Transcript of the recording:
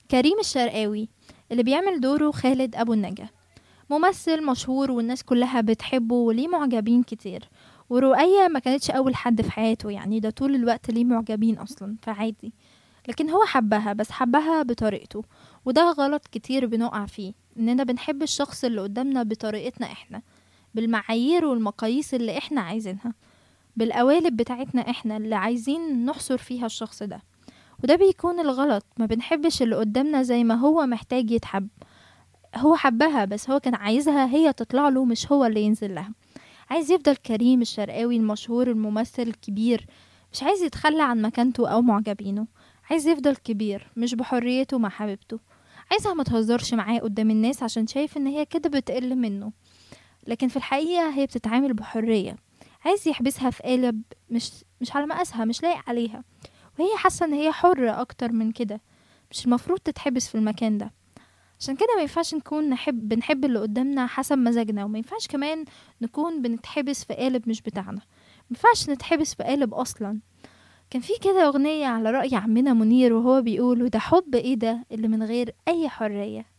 كريم الشرقاوي اللي بيعمل دوره خالد أبو النجا ممثل مشهور والناس كلها بتحبه وليه معجبين كتير ورؤية ما كانتش أول حد في حياته يعني ده طول الوقت ليه معجبين أصلا فعادي لكن هو حبها بس حبها بطريقته وده غلط كتير بنقع فيه إننا بنحب الشخص اللي قدامنا بطريقتنا إحنا بالمعايير والمقاييس اللي إحنا عايزينها بالقوالب بتاعتنا إحنا اللي عايزين نحصر فيها الشخص ده وده بيكون الغلط ما بنحبش اللي قدامنا زي ما هو محتاج يتحب هو حبها بس هو كان عايزها هي تطلع له مش هو اللي ينزل لها عايز يفضل كريم الشرقاوي المشهور الممثل الكبير مش عايز يتخلى عن مكانته أو معجبينه عايز يفضل كبير مش بحريته مع حبيبته عايزها ما تهزرش معاه قدام الناس عشان شايف ان هي كده بتقل منه لكن في الحقيقة هي بتتعامل بحرية عايز يحبسها في قالب مش مش على مقاسها مش لايق عليها وهي حاسة ان هي حرة اكتر من كده مش المفروض تتحبس في المكان ده عشان كده ما ينفعش نكون نحب بنحب اللي قدامنا حسب مزاجنا وما ينفعش كمان نكون بنتحبس في قالب مش بتاعنا ما ينفعش نتحبس في قالب اصلا كان في كده اغنية على رأي عمنا منير وهو بيقول وده حب ايه ده اللي من غير اي حرية